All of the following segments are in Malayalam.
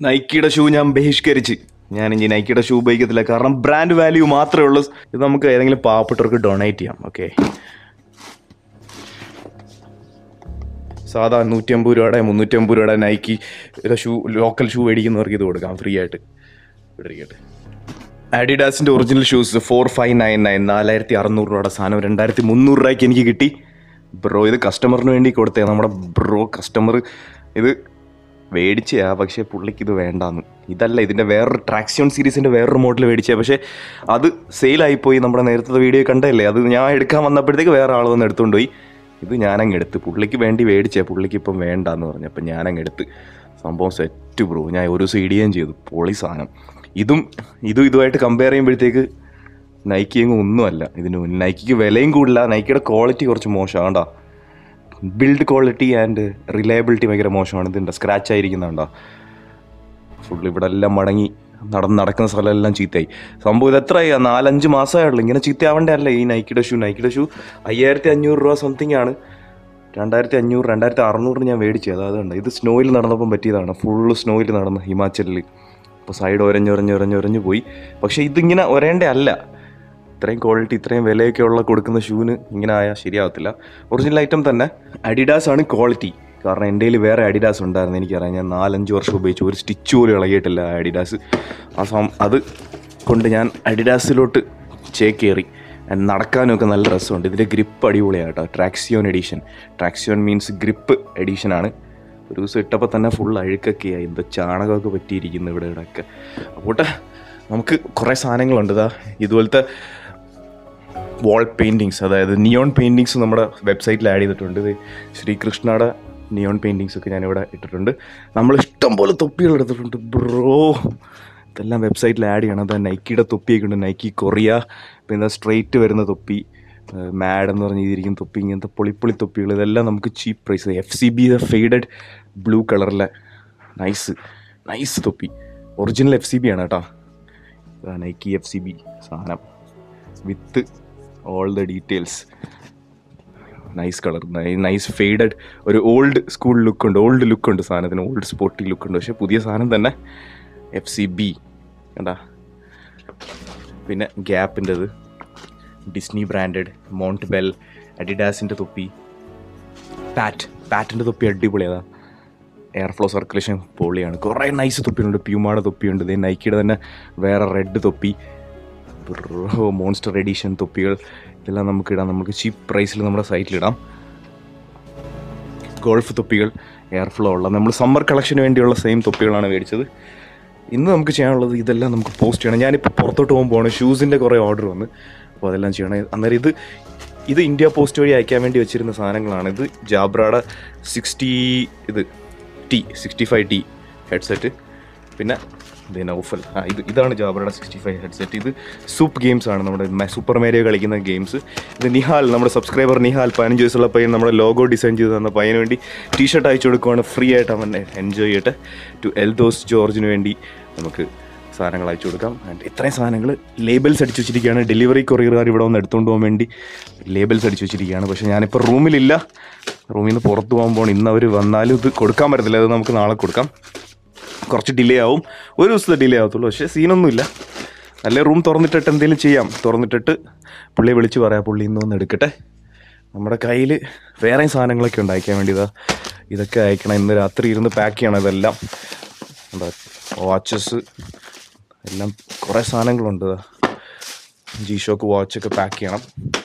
നൈക്കിയുടെ ഷൂ ഞാൻ ബഹിഷ്കരിച്ച് ഞാൻ ഇനി നൈക്കിയുടെ ഷൂ ഉപയോഗിക്കത്തില്ല കാരണം ബ്രാൻഡ് വാല്യൂ മാത്രമേ ഉള്ളൂ ഇത് നമുക്ക് ഏതെങ്കിലും പാവപ്പെട്ടവർക്ക് ഡൊണേറ്റ് ചെയ്യാം ഓക്കെ സാധാ നൂറ്റമ്പത് രൂപയുടെ മുന്നൂറ്റമ്പത് രൂപയുടെ നൈക്കി ഷൂ ലോക്കൽ ഷൂ മേടിക്കുന്നവർക്ക് ഇത് കൊടുക്കാം ഫ്രീ ആയിട്ട് ഇവിടെ ഇരിക്കട്ടെ അഡിഡാസിൻ്റെ original shoes four five nine nine നാലായിരത്തി അറുന്നൂറ് രൂപയുടെ സാധനം രണ്ടായിരത്തി മുന്നൂറ് രൂപയ്ക്ക് എനിക്ക് കിട്ടി ബ്രോ ഇത് കസ്റ്റമറിന് വേണ്ടി കൊടുത്തേ നമ്മുടെ ബ്രോ കസ്റ്റമർ ഇത് മേടിച്ചയാ പക്ഷേ പുള്ളിക്ക് ഇത് വേണ്ടാന്ന് ഇതല്ല ഇതിൻ്റെ വേറൊരു ട്രാക്സിയോൺ സീരീസിൻ്റെ വേറൊരു മോഡൽ മേടിച്ചേ പക്ഷേ അത് സെയിലായിപ്പോയി നമ്മുടെ നേരത്തെ വീഡിയോ കണ്ടല്ലേ അത് ഞാൻ എടുക്കാൻ വന്നപ്പോഴത്തേക്ക് വേറെ ആൾ വന്ന് എടുത്തുകൊണ്ട് പോയി ഇത് ഞാനങ്ങ് എടുത്ത് പുള്ളിക്ക് വേണ്ടി മേടിച്ചേ പുള്ളിക്ക് ഇപ്പം വേണ്ടാന്ന് പറഞ്ഞു അപ്പം ഞാനങ്ങ് എടുത്ത് സംഭവം സെറ്റ് ബ്രോ ഞാൻ ഒരു ദിവസം ഇടുകയും ചെയ്തു പൊളി സാധനം ഇതും ഇതും ഇതുമായിട്ട് കമ്പയർ ചെയ്യുമ്പോഴത്തേക്ക് നൈക്കി അങ്ങ് ഒന്നുമല്ല ഇതിന് മുന്നിൽ നൈക്കിക്ക് വിലയും കൂടില്ല നൈക്കിയുടെ ക്വാളിറ്റി കുറച്ച് മോശമാണ്ടാ ബിൽഡ് ക്വാളിറ്റി ആൻഡ് റിലയബിലിറ്റി ഭയങ്കര മോശമാണ് ഇതിൻ്റെ സ്ക്രാച്ച് ആയിരിക്കുന്നുണ്ടോ ഫുൾ ഇവിടെ എല്ലാം മടങ്ങി നടന്ന് നടക്കുന്ന സ്ഥലമെല്ലാം ചീത്തയായി സംഭവം ഇത് എത്രയായി നാലഞ്ച് മാസമേ ഉള്ളൂ ഇങ്ങനെ ചീത്തയാവേണ്ട അല്ല ഈ നൈക്കിയുടെ ഷൂ നൈക്കിയുടെ ഷൂ അയ്യായിരത്തി അഞ്ഞൂറ് രൂപ സംതിങ് ആണ് രണ്ടായിരത്തി അഞ്ഞൂറ് രണ്ടായിരത്തി അറുന്നൂറിന് ഞാൻ മേടിച്ചത് അതുകൊണ്ട് ഇത് സ്നോയിൽ നടന്നപ്പം പറ്റിയതാണ് ഫുള്ള് സ്നോയിൽ നടന്ന് ഹിമാചലിൽ അപ്പോൾ സൈഡ് ഒരഞ്ഞൊരഞ്ഞൊരഞ്ഞൊരഞ്ഞു പോയി പക്ഷേ ഇതിങ്ങനെ ഒരേണ്ട അല്ല ഇത്രയും ക്വാളിറ്റി ഇത്രയും വിലയൊക്കെ ഉള്ള കൊടുക്കുന്ന ഷൂവിന് ഇങ്ങനെ ആയാൽ ശരിയാവത്തില്ല ഒറിജിനൽ ഐറ്റം തന്നെ അഡിഡാസ് ആണ് ക്വാളിറ്റി കാരണം എൻ്റെ കയ്യിൽ വേറെ അഡിഡാസ് ഉണ്ടായിരുന്നു എനിക്കറിയാം ഞാൻ നാലഞ്ച് വർഷം ഉപയോഗിച്ചു ഒരു സ്റ്റിച്ച് പോലും ഇളകിയിട്ടില്ല ആ അഡിഡാസ് ആ സം അത് കൊണ്ട് ഞാൻ അഡിഡാസിലോട്ട് ചേക്കേറി And നടക്കാനൊക്കെ നല്ല രസമുണ്ട് ഇതിൻ്റെ ഗ്രിപ്പ് അടിപൊളിയാണ് കേട്ടോ Traxion edition Traxion means grip എഡീഷനാണ് ഒരു ദിവസം ഇട്ടപ്പോൾ തന്നെ ഫുൾ അഴുക്കൊക്കെയായി എന്തോ ചാണകമൊക്കെ പറ്റിയിരിക്കുന്നു ഇവിടെ ഇവിടെയൊക്കെ അപ്പോൾ നമുക്ക് കുറേ സാധനങ്ങളുണ്ട് ഇതാ ഇതുപോലത്തെ വാൾ പെയിൻറ്റിങ്സ് അതായത് നിയോൺ പെയിൻറ്റിങ്സ് നമ്മുടെ വെബ്സൈറ്റിൽ ആഡ് ചെയ്തിട്ടുണ്ട് ഇത് ശ്രീകൃഷ്ണയുടെ നിയോൺ പെയിൻറ്റിങ്സ് ഒക്കെ ഞാനിവിടെ ഇട്ടിട്ടുണ്ട് നമ്മൾ ഇഷ്ടം പോലെ തൊപ്പികൾ എടുത്തിട്ടുണ്ട് ബ്രോ ഇതെല്ലാം വെബ്സൈറ്റിൽ ആഡ് ചെയ്യണം അതാ നൈക്കിയുടെ തൊപ്പിയൊക്കെ ഉണ്ട് നൈക്കി കൊറിയ പിന്നെ സ്ട്രെയിറ്റ് വരുന്ന തൊപ്പി മാഡ് എന്ന് പറഞ്ഞ് ചെയ്തിരിക്കുന്ന തൊപ്പി ഇങ്ങനത്തെ പൊളിപ്പൊളി തൊപ്പികൾ ഇതെല്ലാം നമുക്ക് cheap price F C B faded blue കളറിലെ നൈസ് നൈസ് തൊപ്പി ഒറിജിനൽ എഫ് സി ബി ആണ് കേട്ടോ നൈക്കി എഫ് സി ബി സാധനം with all the details nice colour nice faded ഒരു ഓൾഡ് സ്കൂൾ ലുക്ക് ഉണ്ട് ഓൾഡ് ലുക്ക് ഉണ്ട് സാധനത്തിന് ഓൾഡ് സ്പോർട്ടി ലുക്ക് ഉണ്ട് പക്ഷേ പുതിയ സാധനം തന്നെ എഫ് സി ബി കണ്ടാ പിന്നെ ഗ്യാപ്പിൻ്റെത് ഡിസ്നി ബ്രാൻഡഡ് മോണ്ട് ബെൽ അഡിഡാസിൻ്റെ തൊപ്പി പാറ്റ് പാറ്റിൻ്റെ തൊപ്പി അടിപൊളിയതാ എയർ ഫ്ലോ സർക്കുലേഷൻ പൊളിയാണ് കുറേ നൈസ് തൊപ്പിയുണ്ട് പ്യൂമാടെ തൊപ്പിയുണ്ട് ഇതേ നൈക്കിയുടെ തന്നെ വേറെ റെഡ് തൊപ്പി മോൺസ്റ്റർ എഡീഷൻ തൊപ്പികൾ ഇതെല്ലാം നമുക്ക് ഇടാം നമുക്ക് ചീപ്പ് പ്രൈസിൽ നമ്മുടെ സൈറ്റിലിടാം ഗോൾഫ് തൊപ്പികൾ എയർ ഫ്ലോ ഉള്ള നമ്മൾ സമ്മർ കളക്ഷന് വേണ്ടിയുള്ള സെയിം തൊപ്പികളാണ് മേടിച്ചത് ഇന്ന് നമുക്ക് ചെയ്യാനുള്ളത് ഇതെല്ലാം നമുക്ക് പോസ്റ്റ് ചെയ്യണം ഞാനിപ്പോൾ പുറത്തോട്ട് പോകുമ്പോൾ ഷൂസിൻ്റെ കുറേ ഓർഡർ വന്ന് അപ്പോൾ അതെല്ലാം ചെയ്യണം അന്നേരം ഇത് ഇത് ഇന്ത്യ പോസ്റ്റ് വഴി അയക്കാൻ വേണ്ടി വെച്ചിരുന്ന സാധനങ്ങളാണ് ഇത് ജാബ്രയുടെ സിക്സ്റ്റി ഇത് T sixty five T headset പിന്നെ ഇത് നൗഫൽ ആ ഇത് ഇതാണ് ജാബ്രയുടെ സിക്സ്റ്റി ഫൈവ് ഹെഡ്സെറ്റ് ഇത് സൂപ്പ് ഗെയിംസ് ആണ് നമ്മുടെ മെ- സൂപ്പർ മേരിയോ കളിക്കുന്ന ഗെയിംസ് ഇത് നിഹാൽ നമ്മുടെ സബ്സ്ക്രൈബർ നിഹാൽ പതിനഞ്ച് വയസ്സുള്ള പയ്യൻ നമ്മുടെ ലോഗോ ഡിസൈൻ ചെയ്ത് തന്ന പയ്യന് വേണ്ടി ടീഷർട്ട് അയച്ചു കൊടുക്കുവാണ് ഫ്രീ ആയിട്ട് അവൻ എൻജോയ് ചെയ്യട്ടെ ടു എൽദോസ് ജോർജിന് വേണ്ടി നമുക്ക് സാധനങ്ങൾ അയച്ചു കൊടുക്കാം ആൻഡ് ഇത്രയും സാധനങ്ങൾ ലേബിൾസ് അടിച്ചു വെച്ചിരിക്കുകയാണ് ഡെലിവറി കൊറിയറുകാർ ഇവിടെ വന്ന് എടുത്തുകൊണ്ട് പോകാൻ വേണ്ടി ലേബിൾസ് അടിച്ചു വെച്ചിരിക്കുകയാണ് പക്ഷേ ഞാനിപ്പോൾ റൂമിലില്ല റൂമിൽ നിന്ന് പുറത്ത് പോകാൻ പോകണം ഇന്ന് അവർ വന്നാലും ഇത് കൊടുക്കാൻ പറ്റത്തില്ല അത് നമുക്ക് നാളെ കൊടുക്കാം കുറച്ച് ഡിലേ ആവും ഒരു ദിവസത്തെ ഡിലേ ആവത്തുള്ളൂ പക്ഷേ സീനൊന്നുമില്ല അല്ലെ റൂം തുറന്നിട്ടിട്ട് എന്തെങ്കിലും ചെയ്യാം തുറന്നിട്ടിട്ട് പുള്ളിയെ വിളിച്ച് പറയാം പുള്ളി ഇന്ന് ഒന്ന് എടുക്കട്ടെ നമ്മുടെ കയ്യിൽ വേറെയും സാധനങ്ങളൊക്കെ ഉണ്ട് അയക്കാൻ വേണ്ടി ഇതാ ഇതൊക്കെ അയക്കണം ഇന്ന് രാത്രി ഇരുന്ന് പാക്ക് ചെയ്യണം ഇതെല്ലാം എന്താ വാച്ചസ് എല്ലാം കുറേ സാധനങ്ങളുണ്ട് ജി ഷോക്ക് വാച്ചൊക്കെ പാക്ക് ചെയ്യണം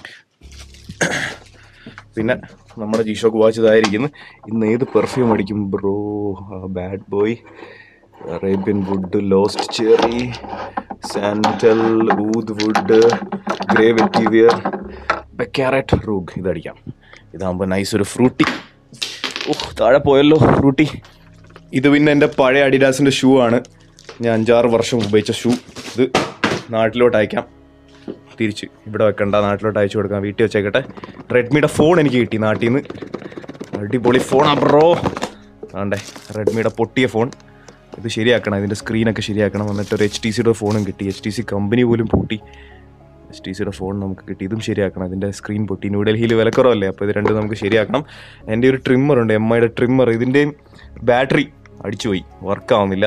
പിന്നെ നമ്മുടെ ജി ഷോക്ക് വാച്ച് ഇതായിരിക്കുന്നു ഇന്ന് ഏത് പെർഫ്യൂം അടിക്കും bro bad boy Arabian wood lost cherry santal oud wood grey vetiver Baccarat rouge ഇതടിക്കാം ഇതാകുമ്പോൾ നൈസ് ഒരു ഫ്രൂട്ടി ഓഹ് താഴെ പോയല്ലോ ഫ്രൂട്ടി ഇത് പിന്നെ എൻ്റെ പഴയ അഡിഡാസിൻ്റെ ഷൂ ആണ് ഞാൻ അഞ്ചാറ് വർഷം ഉപയോഗിച്ച ഷൂ ഇത് നാട്ടിലോട്ട് അയക്കാം തിരിച്ച് ഇവിടെ വെക്കണ്ട നാട്ടിലോട്ട് അയച്ചു കൊടുക്കാം വീട്ടിൽ വെച്ചേക്കട്ടെ റെഡ്മിയുടെ ഫോൺ എനിക്ക് കിട്ടി നാട്ടിൽ നിന്ന് അടിപൊളി ഫോണാ ബ്രോ ആണ്ടേ റെഡ്മിയുടെ പൊട്ടിയ ഫോൺ ഇത് ശരിയാക്കണം ഇതിൻ്റെ സ്ക്രീനൊക്കെ ശരിയാക്കണം എന്നിട്ട് ഒരു എച്ച് ടി സിയുടെ ഫോണും കിട്ടി എച്ച് ടി സി കമ്പനി പോലും പൂട്ടി എച്ച് ടി സിയുടെ ഫോൺ നമുക്ക് കിട്ടി ഇതും ശരിയാക്കണം ഇതിൻ്റെ സ്ക്രീൻ പൊട്ടി ന്യൂഡൽഹിയിൽ വിലക്കുറവല്ലേ അപ്പോൾ ഇത് രണ്ടും നമുക്ക് ശരിയാക്കണം എൻ്റെ ഒരു ട്രിമ്മർ ഉണ്ട് എം ഐയുടെ ട്രിമ്മർ ഇതിൻ്റെയും ബാറ്ററി അടിച്ചുപോയി വർക്ക് ആവുന്നില്ല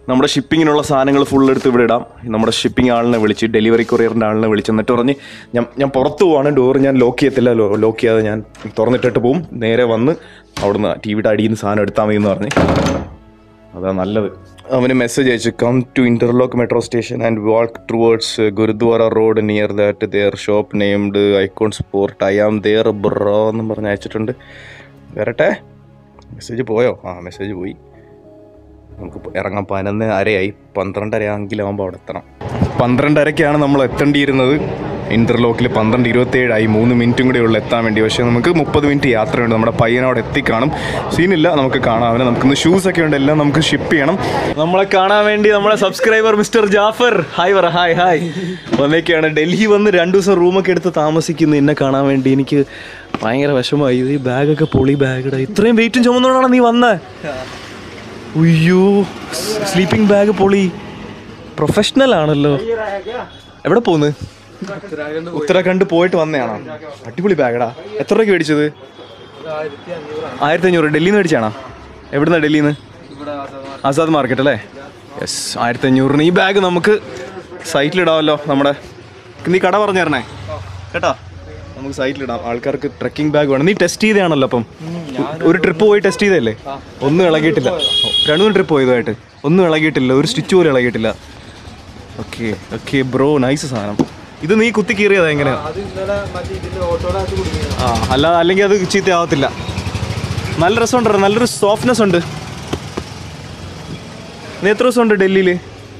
നമ്മുടെ ഷിപ്പിങ്ങിനുള്ള സാധനങ്ങൾ ഫുൾ എടുത്ത് ഇവിടെ ഇടാം നമ്മുടെ ഷിപ്പിംഗ് ആളിനെ വിളിച്ച് ഡെലിവറി കൊറിയറിൻ്റെ ആളിനെ വിളിച്ച് എന്നിട്ട് പറഞ്ഞ് ഞാൻ ഞാൻ പുറത്ത് പോവാണ് ഡോർ ഞാൻ ലോക്ക് ചെയ്യത്തില്ല ലോക്ക് ചെയ്യാതെ ഞാൻ തുറന്നിട്ടിട്ട് പോവും നേരെ വന്ന് അവിടുന്ന് ടി വിയുടെ അടിയിൽ നിന്ന് സാധനം എടുത്താൽ മതി എന്ന് പറഞ്ഞ് അതാ നല്ലത് അവന് മെസ്സേജ് അയച്ചു come to Inderlok metro station and walk towards Gurudwara road near that there shop named Icon sport I am there bro എന്നും പറഞ്ഞ് അയച്ചിട്ടുണ്ട് വരട്ടെ മെസ്സേജ് പോയോ ആ മെസ്സേജ് പോയി നമുക്ക് ഇപ്പൊ ഇറങ്ങാൻ പതിനൊന്ന് അരയായി പന്ത്രണ്ടര ആണെങ്കിലാവുമ്പോൾ അവിടെ എത്തണം പന്ത്രണ്ടരയ്ക്കാണ് നമ്മൾ എത്തേണ്ടിയിരുന്നത് ഇന്റർലോക്കിൽ പന്ത്രണ്ട് ഇരുപത്തേഴായി മൂന്ന് മിനിറ്റും കൂടെ ഉള്ളു എത്താൻ വേണ്ടി പക്ഷേ നമുക്ക് മുപ്പത് മിനിറ്റ് യാത്രയുണ്ട് നമ്മുടെ പയ്യൻ അവിടെ എത്തിക്കാണും സീനില്ല നമുക്ക് കാണാം അവനെ നമുക്കിന്ന് ഷൂസ് ഒക്കെ ഉണ്ട് എല്ലാം നമുക്ക് ഷിപ്പ് ചെയ്യണം നമ്മളെ കാണാൻ വേണ്ടി നമ്മളെ സബ്സ്ക്രൈബർ മിസ്റ്റർ ജാഫർ ഹായ് പറ ഹായ് ഹായ് വന്നേക്കാണ് ഡൽഹി വന്ന് രണ്ടു ദിവസം റൂമൊക്കെ എടുത്ത് താമസിക്കുന്നു എന്നെ കാണാൻ വേണ്ടി എനിക്ക് ഭയങ്കര വിഷമമായി ഇത് ഈ ബാഗൊക്കെ പൊളി ബാഗിടാ ഇത്രയും വെയിറ്റും ചുമന്നോണ്ടാണ് നീ വന്നേ ഉയ്യോ സ്ലീപ്പിംഗ് ബാഗ് പൊളി പ്രൊഫഷണൽ ആണല്ലോ എവിടെ പോന്ന് ഉത്തരാഖണ്ഡ് പോയിട്ട് വന്നയാണോ അടിപൊളി ബാഗടാ എത്ര രൂപയ്ക്ക് മേടിച്ചത് ആയിരത്തി അഞ്ഞൂറ് ഡൽഹിയിൽ നിന്ന് മേടിച്ചാണോ എവിടുന്നാ ഡൽഹിയിൽ നിന്ന് ആസാദ് മാർക്കറ്റ് അല്ലേ യെസ് ആയിരത്തി അഞ്ഞൂറിന് ഈ ബാഗ് നമുക്ക് സൈറ്റിലിടാമല്ലോ നമ്മുടെ നീ കട പറഞ്ഞു തരണേ കേട്ടോ നമുക്ക് സൈറ്റിലിടാം ആൾക്കാർക്ക് ട്രക്കിംഗ് ബാഗ് വേണം നീ ടെസ്റ്റ് ചെയ്തതാണല്ലോ അപ്പം ഒരു ട്രിപ്പ് പോയി ടെസ്റ്റ് ചെയ്തല്ലേ ഒന്നും ഇളകിയിട്ടില്ല രണ്ടു മൂന്ന് ട്രിപ്പ് പോയതായിട്ട് ഒന്നും ഇളകിയിട്ടില്ല ഒരു സ്റ്റിച്ച് പോലും ഇളകിയിട്ടില്ല ഓക്കെ ഓക്കെ ബ്രോ നൈസ് സാധനം ഇത് നീ കുത്തി കീറിയതാ എങ്ങനെയാ ആ അല്ല അല്ലെങ്കിൽ അത് ചീത്തയാവത്തില്ല നല്ല രസമുണ്ട് നല്ലൊരു സോഫ്റ്റ്നെസ് ഉണ്ട് നീ എത്ര ദിവസം ഉണ്ട് ഡൽഹിയിൽ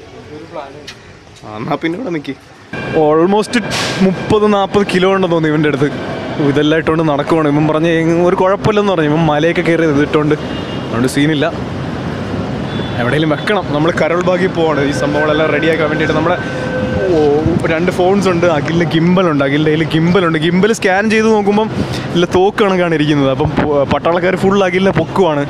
ആ എന്നാ പിന്നെ ഇവിടെ നിൽക്കി ഓൾമോസ്റ്റ് മുപ്പത് നാൽപ്പത് കിലോ ഉണ്ടെന്ന് തോന്നി ഇവൻ്റെ അടുത്ത് ഇതെല്ലാം ഇട്ടുകൊണ്ട് നടക്കുവാണ് ഇവൻ പറഞ്ഞ് "എങ് ഒരു കുഴപ്പമില്ലെന്ന് പറഞ്ഞു ഇവൻ മലയൊക്കെ കയറി ഇത് ഇട്ടുകൊണ്ട് അതുകൊണ്ട് സീനില്ല എവിടെയെങ്കിലും വെക്കണം നമ്മൾ കരോൾ ബാഗിൽ പോവാണ് ഈ സംഭവങ്ങളെല്ലാം റെഡിയാക്കാൻ വേണ്ടിയിട്ട് നമ്മുടെ ഓ, രണ്ട് ഫോൺസ് ഉണ്ട് അഖിലിന് ഗിംബൽ ഉണ്ട് അഖിലിൻ്റെ കയ്യിൽ ഗിംബൽ ഉണ്ട് ഗിംബൽ സ്കാൻ ചെയ്ത് നോക്കുമ്പം ഇല്ല തോക്ക് കണക്കാണ് ഇരിക്കുന്നത് അപ്പം പോ- പട്ടാളക്കാർ ഫുൾ അഖിലിനെ പൊക്കുവാണ്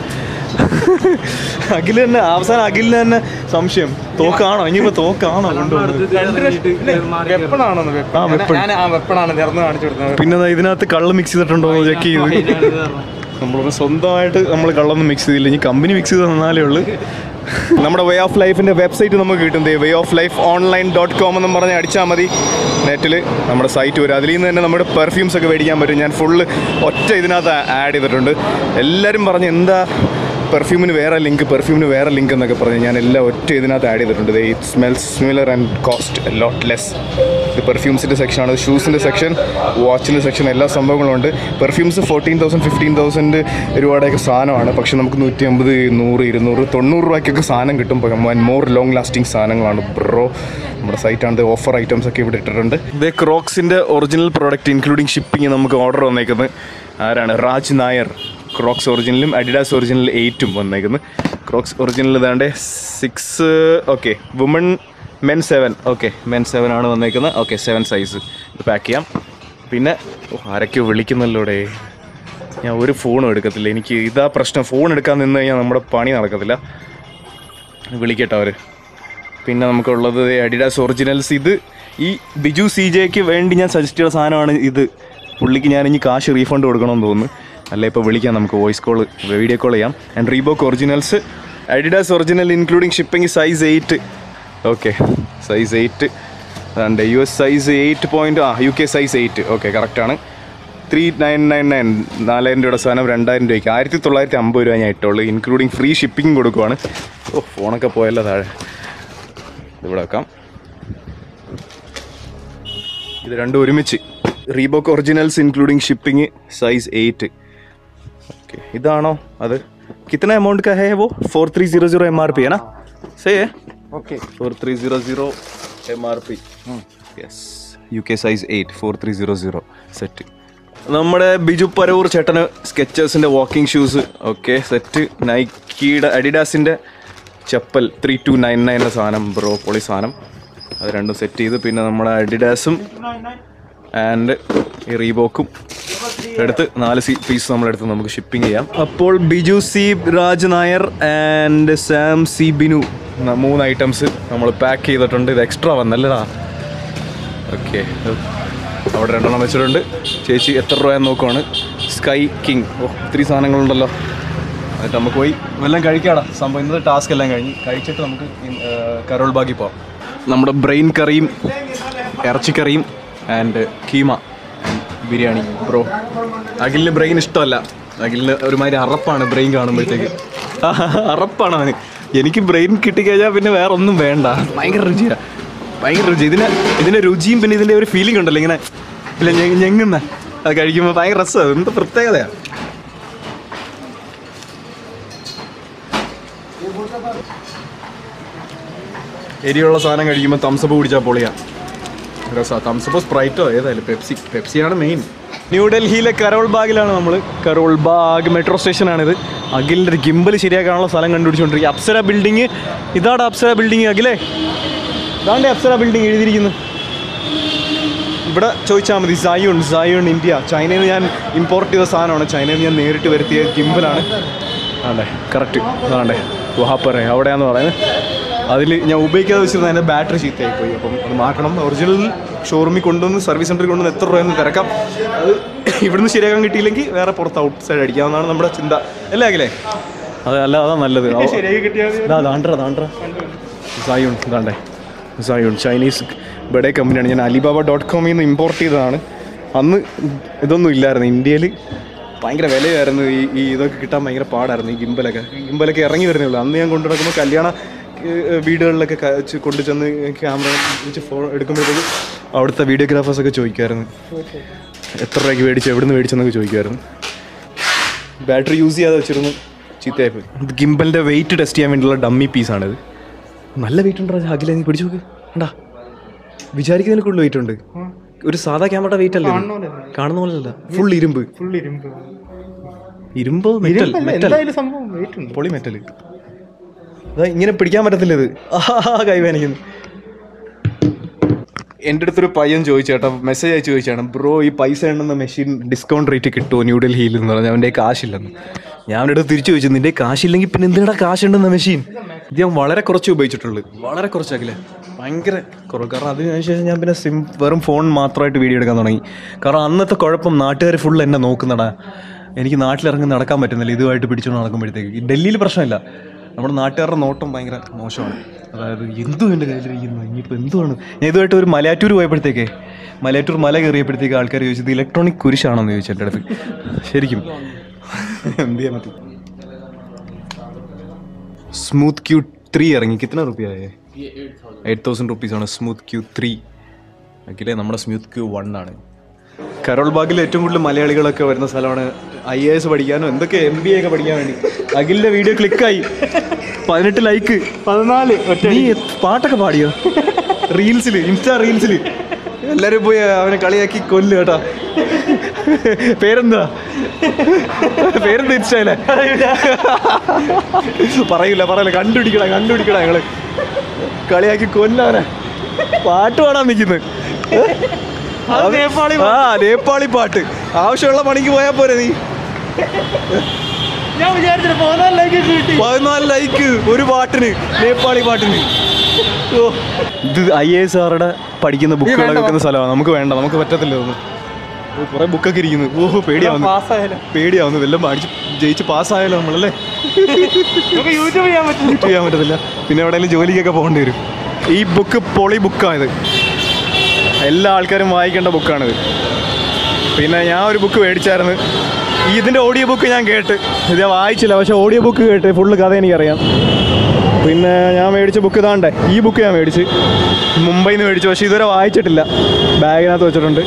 അഖിൽ തന്നെ അവസാനം അഖിലിന് തന്നെ സംശയം തോക്കാണോ ഇനിയിപ്പോ തോക്കാണോ കൊണ്ടുപോകുന്നത് വെപ്പണാണെന്ന് ആ, weapon. ഞാൻ ആ വെപ്പണാണ് നിറന്ന് കാണിച്ചു കൊടുത്തത് പിന്നെ ദാ ഇതിനകത്ത് കള്ള് മിക്സ് ചെയ്തിട്ടുണ്ടോ എന്ന് ചെക്ക് ചെയ്ത് നമ്മളൊന്ന് സ്വന്തമായിട്ട് നമ്മൾ കള്ളൊന്നും മിക്സ് ചെയ്തില്ല ഇനി കമ്പനി മിക്സ് ചെയ്ത് തന്നാലേ ഉള്ളൂ നമ്മുടെ വേ ഓഫ് ലൈഫിൻ്റെ വെബ്സൈറ്റ് നമുക്ക് കിട്ടും way of life online dot com എന്നും പറഞ്ഞ് അടിച്ചാൽ മതി നെറ്റിൽ നമ്മുടെ സൈറ്റ് വരും അതിൽ നിന്ന് തന്നെ നമ്മുടെ പെർഫ്യൂംസ് ഒക്കെ മേടിക്കാൻ പറ്റും ഞാൻ ഫുള്ള് ഒറ്റ ഇതിനകത്ത് ആഡ് ചെയ്തിട്ടുണ്ട് എല്ലാവരും പറഞ്ഞ് എന്താ പെർഫ്യൂമിന് വേറെ ലിങ്ക് പെർഫ്യൂമിന് വേറെ ലിങ്ക് എന്നൊക്കെ പറഞ്ഞ് ഞാൻ എല്ലാം ഒറ്റ ഇതിനകത്ത് ആഡ് ചെയ്തിട്ടുണ്ട് it smells similar and cost lot less ഇത് പെർഫ്യൂംസിൻ്റെ സെക്ഷനാണ് ഷൂസിൻ്റെ സെക്ഷൻ വാച്ചിൻ്റെ സെക്ഷൻ എല്ലാ സംഭവങ്ങളും ഉണ്ട് perfumes fourteen thousand fifteen thousand രൂപയുടെയൊക്കെ സാധനമാണ് പക്ഷെ നമുക്ക് നൂറ്റി അമ്പത് നൂറ് ഇരുന്നൂറ് തൊണ്ണൂറ് രൂപയ്ക്കൊക്കെ സാധനം കിട്ടും മോർ ലോങ് ലാസ്റ്റിംഗ് സാധനങ്ങളാണ് ബ്രോ നമ്മുടെ സൈറ്റാണ് ഓഫർ ഐറ്റംസ് ഒക്കെ ഇവിടെ ഇട്ടിട്ടുണ്ട് ഇത് ക്രോക്സിൻ്റെ ഒറിജിനൽ പ്രോഡക്റ്റ് ഇൻക്ലൂഡിങ് ഷിപ്പിംഗ് നമുക്ക് ഓർഡർ വന്നേക്കുന്നത് ആരാണ് രാജ് നായർ ക്രോക്സ് ഒറിജിനലും അഡിഡാസ് ഒറിജിനൽ എയ്റ്റും വന്നേക്കുന്നത് ക്രോക്സ് ഒറിജിനൽ ഇതാണ്ട് six okay woman men seven okay men seven ആണ് വന്നേക്കുന്നത് ഓക്കെ സെവൻ സൈസ് ഇത് പാക്ക് ചെയ്യാം പിന്നെ ഓ, ആരൊക്കെയോ വിളിക്കുന്നല്ലോടെ ഞാൻ ഒരു ഫോണും എടുക്കത്തില്ല എനിക്ക് ഇതാ പ്രശ്നം ഫോൺ എടുക്കാൻ നിന്ന് കഴിഞ്ഞാൽ നമ്മുടെ പണി നടക്കത്തില്ല വിളിക്കട്ടെ അവർ പിന്നെ നമുക്കുള്ളത് അഡിഡാസ് ഒറിജിനൽസ് ഇത് ഈ ബിജു സി ജെക്ക് വേണ്ടി ഞാൻ സജസ്റ്റ് ചെയ്ത സാധനമാണ് ഇത് പുള്ളിക്ക് ഞാൻ ഇനി കാശ് റീഫണ്ട് കൊടുക്കണമെന്ന് തോന്നുന്നു അല്ല ഇപ്പോൾ വിളിക്കാം നമുക്ക് വോയിസ് കോൾ വീഡിയോ കോൾ ചെയ്യാം and Reebok originals Adidas original including shipping size eight okay size eight അതുകൊണ്ട് U S size eight point ആ U K size eight okay കറക്റ്റാണ് ത്രീ നയൻ നയൻ നയൻ നാലായിരം രൂപയുടെ സാധനം രണ്ടായിരം രൂപയ്ക്ക് ആയിരത്തി തൊള്ളായിരത്തി അമ്പത് രൂപ ഞാൻ ഇട്ടുള്ളൂ ഇൻക്ലൂഡിങ് ഫ്രീ ഷിപ്പിംഗ് കൊടുക്കുവാണ് ഓ ഫോണൊക്കെ പോയല്ലോ താഴെ ഇവിടെ വെക്കാം ഇത് രണ്ടും ഒരുമിച്ച് Reebok originals including shipping size eight okay ഇതാണോ അത് കിतना अमाउंट का है वो four three zero zero M R P है ना सही है okay four three zero zero M R P yes U K size eight four three zero zero set നമ്മുടെ ബിജു പരവൂർ ചേട്ടന് സ്കെച്ചേഴ്സിൻ്റെ വാക്കിംഗ് ഷൂസ് ഓക്കെ സെറ്റ് നൈക്കിയുടെ അഡിഡാസിൻ്റെ ചപ്പൽ ത്രീ ടു നയൻ നയൻ്റെ സാധനം ബ്രോ പൊളി സാധനം അത് രണ്ടും സെറ്റ് ചെയ്ത് പിന്നെ നമ്മുടെ അഡിഡാസും ആൻഡ് ഈ റീബോക്കും എടുത്ത് നാല് സീ പീസ് നമ്മളെടുത്ത് നമുക്ക് ഷിപ്പിംഗ് ചെയ്യാം അപ്പോൾ Biju C Raj Nair and Sam C Binu ന- മൂന്ന് ഐറ്റംസ് നമ്മൾ പാക്ക് ചെയ്തിട്ടുണ്ട് ഇത് എക്സ്ട്രാ വന്നല്ലടാ ഓക്കെ അവിടെ രണ്ടെണ്ണം വെച്ചിട്ടുണ്ട് ചേച്ചി എത്ര രൂപയെന്ന് നോക്കുവാണ് സ്കൈ കിങ് ഓ ഒത്തിരി സാധനങ്ങളുണ്ടല്ലോ എന്നിട്ട് നമുക്ക് പോയി എല്ലാം കഴിക്കാടാ സംഭവം ഇന്നത്തെ ടാസ്ക് എല്ലാം കഴിഞ്ഞ് കഴിച്ചിട്ട് നമുക്ക് ഇൻ- ആ, കരോൾ ബാഗിൽ പോവാം നമ്മുടെ ബ്രെയിൻ കറിയും ഇറച്ചിക്കറിയും ആൻഡ് കീമ ബിരിയാണി ബ്രോ അഖിലിന് ബ്രെയിൻ ഇഷ്ടമല്ല അഖിലിന് ഒരുമാതിരി അറപ്പാണ് ബ്രെയിൻ കാണുമ്പോഴത്തേക്ക് അറപ്പാണ് അവന് എനിക്ക് ബ്രെയിൻ കിട്ടിക്കഴിഞ്ഞാൽ പിന്നെ വേറെ ഒന്നും വേണ്ട ഭയങ്കര രുചിയാണ് ഭയങ്കര രുചി ഇതിന് ഇതിൻ്റെ രുചിയും പിന്നെ ഇതിൻ്റെ ഒരു ഫീലിംഗ് ഉണ്ടല്ലോ ഇങ്ങനെ ഇല്ല ഞെ- ഞെങ്ങുന്ന അത് കഴിക്കുമ്പോൾ ഭയങ്കര രസമാണ് എന്ത് പ്രത്യേകതയാണ് എരിയുള്ള സാധനം കഴിക്കുമ്പോൾ തംസപ്പ് കുടിച്ചാൽ പൊളിയാ രസാ തംസപ്പ് സ്പ്രൈറ്റോ ഏതായാലും പെപ്സി പെപ്സിയാണ് മെയിൻ ന്യൂഡൽഹിയിലെ കരോൾ ബാഗിലാണ് നമ്മൾ കരോൾ ബാഗ് മെട്രോ സ്റ്റേഷനാണിത് അഖിലിൻ്റെ ഒരു ഗിമ്പൽ ശരിയാക്കാനുള്ള സ്ഥലം കണ്ടുപിടിച്ചുകൊണ്ടിരിക്കുക അപ്സര ബിൽഡിങ് ഇതാണ് അപ്സര ബിൽഡിങ് അഖിലേ ഇതാണ്ട് അപ്സര ബിൽഡിങ് എഴുതിയിരിക്കുന്നു ഇവിടെ ചോദിച്ചാൽ മതി സയോൺ സയോൺ ഇന്ത്യ ചൈനയിൽ നിന്ന് ഞാൻ ഇമ്പോർട്ട് ചെയ്ത സാധനമാണ് ചൈനയിൽ നിന്ന് ഞാൻ നേരിട്ട് വരുത്തിയ ഗിംബലാണ് ആണ്ടേ കറക്റ്റ് അതാണ്ടേ വഹാപ്പറേ അവിടെയാന്ന് പറയുന്നത് അതിൽ ഞാൻ ഉപയോഗിക്കാതെ വെച്ചിരുന്ന അതിൻ്റെ ബാറ്ററി ചീത്തയായി പോയി അപ്പം അത് മാറ്റണം ഒറിജിനൽ ഷോറൂമിൽ കൊണ്ടുവന്ന് സർവീസ് സെൻറ്ററിൽ കൊണ്ടുവന്ന് എത്ര രൂപയെന്ന് തിരക്കാം അത് ഇവിടുന്ന് ശരിയാക്കാൻ കിട്ടിയില്ലെങ്കിൽ വേറെ പുറത്ത് ഔട്ട് സൈഡ് അടിക്കാമെന്നാണ് നമ്മുടെ ചിന്ത അല്ലേ അഖിലേ അത് അല്ല അതാ നല്ലത് ശരിയാക്കി കിട്ടിയാൽ ഇതാ ദാണ്ട്ര ദാണ്ട്ര സായൂൺ ഇതാണ്ടേ സായൂൺ ചൈനീസ് ബഡേ കമ്പനിയാണ് ഞാൻ അലിബാബ ഡോട്ട് കോമിൽ നിന്ന് ഇമ്പോർട്ട് ചെയ്തതാണ് അന്ന് ഇതൊന്നും ഇല്ലായിരുന്നു ഇന്ത്യയിൽ ഭയങ്കര വിലയായിരുന്നു ഈ ഈ ഇതൊക്കെ കിട്ടാൻ ഭയങ്കര പാടായിരുന്നു ഈ ഗിംബലൊക്കെ ഗിംബലൊക്കെ ഇറങ്ങി വരുന്നേ ഉള്ളൂ അന്ന് ഞാൻ കൊണ്ടു നടക്കുമ്പോൾ കല്യാണ ഏഹ്, വീടുകളിലൊക്കെ ക- ചെ- കൊണ്ടു ചെന്ന് ക്യാമറ വെച്ച് ഫോൺ എടുക്കുമ്പോഴത്തേക്ക് അവിടുത്തെ വീഡിയോഗ്രാഫേഴ്സൊക്കെ ചോദിക്കുമായിരുന്നു എത്ര രൂപയ്ക്ക് മേടിച്ചു എവിടെ നിന്ന് മേടിച്ചെന്നൊക്കെ ചോദിക്കുമായിരുന്നു ബാറ്ററി യൂസ് ചെയ്യാതെ വെച്ചിരുന്നു ചീത്തയായി പോയി ഇത് ഗിംബലിൻ്റെ വെയിറ്റ് ടെസ്റ്റ് ചെയ്യാൻ വേണ്ടിയുള്ള ഡമ്മി പീസാണിത് നല്ല വെയിറ്റ് ഉണ്ടോ അഖില നീ പിടിച്ചു നോക്ക് കണ്ടാ വിചാരിക്കുന്നതിന് കൂടുതൽ വെയിറ്റ് ഉണ്ട് ഒരു സാധാ ക്യാമറയുടെ വെയിറ്റ് അല്ലേ ഇത്? കാണുന്ന പോലെ ഫുൾ ഇരുമ്പ് ഫുൾ ഇരുമ്പ് ഇരുമ്പോ മെറ്റൽ മെറ്റൽ എന്തായാലും സംഭവം വെയിറ്റ് ഉണ്ട് പൊളി മെറ്റൽ അതാ ഇങ്ങനെ പിടിക്കാൻ പറ്റത്തില്ല ഇത് ആഹാ കൈവേനിക്കുന്നു എൻ്റെ അടുത്തൊരു പയ്യൻ ചോദിച്ചേട്ടാ മെസ്സേജ് അയച്ച് ചോദിച്ചാണ് ബ്രോ ഈ പൈസ എണ്ണുന്ന മെഷീൻ ഡിസ്കൗണ്ട് റേറ്റ് കിട്ടുമോ ന്യൂഡൽഹിയിൽ എന്ന് പറഞ്ഞാൽ അവൻ്റെ കാശില്ലെന്ന് ഞാൻ അവൻ്റെ അടുത്ത് തിരിച്ചു ചോദിച്ചു നിന്റെ കാശില്ലെങ്കിൽ പിന്നെ എന്തിനാ കാശ് ഉണ്ടെന്ന മെഷീൻ ഇത് ഞാൻ വളരെ കുറച്ച് ഉപയോഗിച്ചിട്ടുള്ളൂ വളരെ കുറച്ചാക്കില്ലേ ഭയങ്കര കുറവ് കാരണം അതിനുശേഷം ഞാൻ പിന്നെ സിം വെറും ഫോൺ മാത്രമായിട്ട് വീഡിയോ എടുക്കാൻ തുടങ്ങി കാരണം അന്നത്തെ കുഴപ്പം നാട്ടുകാർ ഫുൾ എന്നെ നോക്കുന്നടാ എനിക്ക് നാട്ടിലിറങ്ങി നടക്കാൻ പറ്റുന്നില്ല ഇതുമായിട്ട് പിടിച്ചുകൊണ്ട് നടക്കുമ്പോഴത്തേക്ക് ഈ ഡൽഹിയിൽ പ്രശ്നമില്ല നമ്മുടെ നാട്ടുകാരുടെ നോട്ടം ഭയങ്കര മോശമാണ് അതായത് എന്തും എൻ്റെ കയ്യിലിരിക്കുന്നു ഇനിയിപ്പോൾ എന്തുവാണ് ഞാൻ ഇതുമായിട്ട് ഒരു മലയാറ്റൂർ പോയപ്പോഴത്തേക്കേ മലയാറ്റൂർ മല കയറിയപ്പോഴത്തേക്ക് ആൾക്കാർ ചോദിച്ചത് ഇലക്ട്രോണിക് കുരിശാണെന്ന് ചോദിച്ചു എൻ്റെ അടുത്ത് ശരിക്കും എന്ത് ചെയ്യാൻ പറ്റും സ്മൂത്ത് ക്യൂ ത്രീ ഇറങ്ങി കിतना റുപ്യായേ എയ്റ്റ് തൗസൻഡ് റുപ്പീസാണ് സ്മൂത്ത് ക്യൂ ത്രീ അഖിലേ നമ്മുടെ സ്മൂത്ത് ക്യൂ വൺ ആണ് കരോൾ ബാഗിൽ ഏറ്റവും കൂടുതൽ മലയാളികളൊക്കെ വരുന്ന സ്ഥലമാണ് ഐ എ എസ് പഠിക്കാനോ എന്തൊക്കെ എം ബി എ ഒക്കെ പഠിക്കാൻ വേണ്ടി അഖിലിന്റെ വീഡിയോ ക്ലിക്കായി പതിനെട്ട് ലൈക്ക് പതിനാല് ഒറ്റ നീ എ- പാട്ടൊക്കെ പാടിയോ റീൽസിൽ ഇൻസ്റ്റാ റീൽസിൽ എല്ലാരും പോയി അവനെ കളിയാക്കി കൊല്ലു കേട്ടാ പേരെന്താ പേരെന്താ ഇൻസ്റ്റയിലെ പറയൂല പറയൂല കണ്ടുപിടിക്കടാ കണ്ടുപിടിക്കടാ ഞങ്ങള് കളിയാക്കി കൊല്ലവനെ പാട്ട് പാടാൻ നിൽക്കുന്നത് അത് നേപ്പാളി ആ നേപ്പാളി പാട്ട് ആവശ്യമുള്ള പണിക്ക് പോയാ പോരെ നീ ഞാൻ വിചാരിച്ചില്ല പതിനാല് ലൈക്ക് കിട്ടി പതിനാല് ലൈക്ക് ഒരു പാട്ടിന് നേപ്പാളി പാട്ടിന് ഓ ഇത് ഐ എ എസ് ആറുടെ പഠിക്കുന്ന ബുക്കുകളൊക്കെ വെക്കുന്ന സ്ഥലമാണ് നമുക്ക് വേണ്ട നമുക്ക് പറ്റത്തില്ല ഇതൊന്നും ഓ കുറെ ബുക്കൊക്കെ ഇരിക്കുന്നു ഓ പേടിയാവുന്നു പാസ്സായാലും പേടിയാവുന്നു വല്ലതും അടിച്ച് ജയിച്ച് പാസ്സായാലോ നമ്മളല്ലേ നമുക്ക് യൂട്യൂബ് ചെയ്യാൻ പറ്റില്ല യൂസ് ചെയ്യാൻ പറ്റത്തില്ല പിന്നെ എവിടെയെങ്കിലും ജോലിക്കൊക്കെ പോകേണ്ടി വരും ഈ ബുക്ക് പൊളി ബുക്കാണിത് എല്ലാ ആൾക്കാരും വായിക്കേണ്ട ബുക്കാണിത് പിന്നെ ഞാൻ ഒരു ബുക്ക് മേടിച്ചായിരുന്നു ഈ ഇതിൻ്റെ ഓഡിയോ ബുക്ക് ഞാൻ കേട്ട് ഇത് ഞാൻ വായിച്ചില്ല പക്ഷേ ഓഡിയോ ബുക്ക് കേട്ട് ഫുള്ള് കഥ എനിക്കറിയാം പിന്നെ ഞാൻ മേടിച്ച ബുക്ക് ഇതാണ്ടേ ഈ ബുക്ക് ഞാൻ മേടിച്ച് മുംബൈയിൽ നിന്ന് മേടിച്ചു പക്ഷേ ഇതുവരെ വായിച്ചിട്ടില്ല ബാഗിനകത്ത് വെച്ചിട്ടുണ്ട്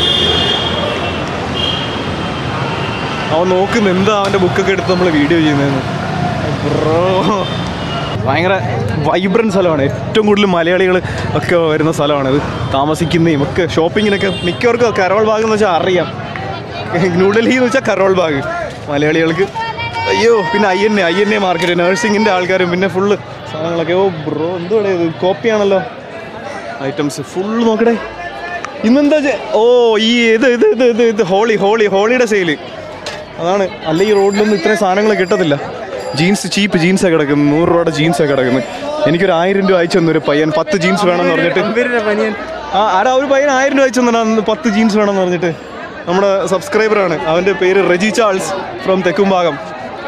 അവൻ നോക്കുന്ന എന്താ അവൻ്റെ ബുക്കൊക്കെ എടുത്ത് നമ്മൾ വീഡിയോ ചെയ്യുന്നതെന്ന് ബ്രോ ഭയങ്കര വൈബ്രൻറ്റ് സ്ഥലമാണ് ഏറ്റവും കൂടുതൽ മലയാളികൾ ഒക്കെ വരുന്ന സ്ഥലമാണിത് താമസിക്കുന്നതും ഒക്കെ ഷോപ്പിങ്ങിനൊക്കെ മിക്കവർക്കും കരോൾ ബാഗ് എന്ന് വെച്ചാൽ അറിയാം ന്യൂഡൽഹി എന്ന് വെച്ചാൽ കരോൾ ബാഗ് മലയാളികൾക്ക് അയ്യോ പിന്നെ I N A I N A market നഴ്സിങ്ങിൻ്റെ ആൾക്കാരും പിന്നെ ഫുള്ള് സാധനങ്ങളൊക്കെ ഓ ബ്രോ എന്തുവാടേ ഇത് കോപ്പിയാണല്ലോ ഐറ്റംസ് ഫുള്ള് നോക്കടേ ഇന്നെന്താ ചെ- ഓ ഈ ഇത് ഇത് ഇത് ഇത് ഇത് ഹോളി ഹോളി ഹോളിയുടെ സെയില് അതാണ് അല്ല ഈ റോഡിലൊന്നും ഇത്രയും സാധനങ്ങൾ കിട്ടത്തില്ല ജീൻസ് ചീപ്പ് ജീൻസൊക്കെ കിടക്കുന്നു നൂറ് രൂപയുടെ ജീൻസൊക്കെ കിടക്കുന്നു എനിക്കൊരു ആയിരം രൂപ അയച്ചു തന്നു ഒരു പയ്യൻ പത്ത് ജീൻസ് വേണമെന്ന് പറഞ്ഞിട്ട് ഇവരുടെ പനിയൻ ആ ആരാ ഒരു പയ്യൻ ആയിരം രൂപ അയച്ചു തന്നെ പത്ത് ജീൻസ് വേണമെന്ന് പറഞ്ഞിട്ട് നമ്മുടെ സബ്സ്ക്രൈബറാണ് അവൻ്റെ പേര് റെജി ചാൾസ് ഫ്രം തെക്കുംഭാഗം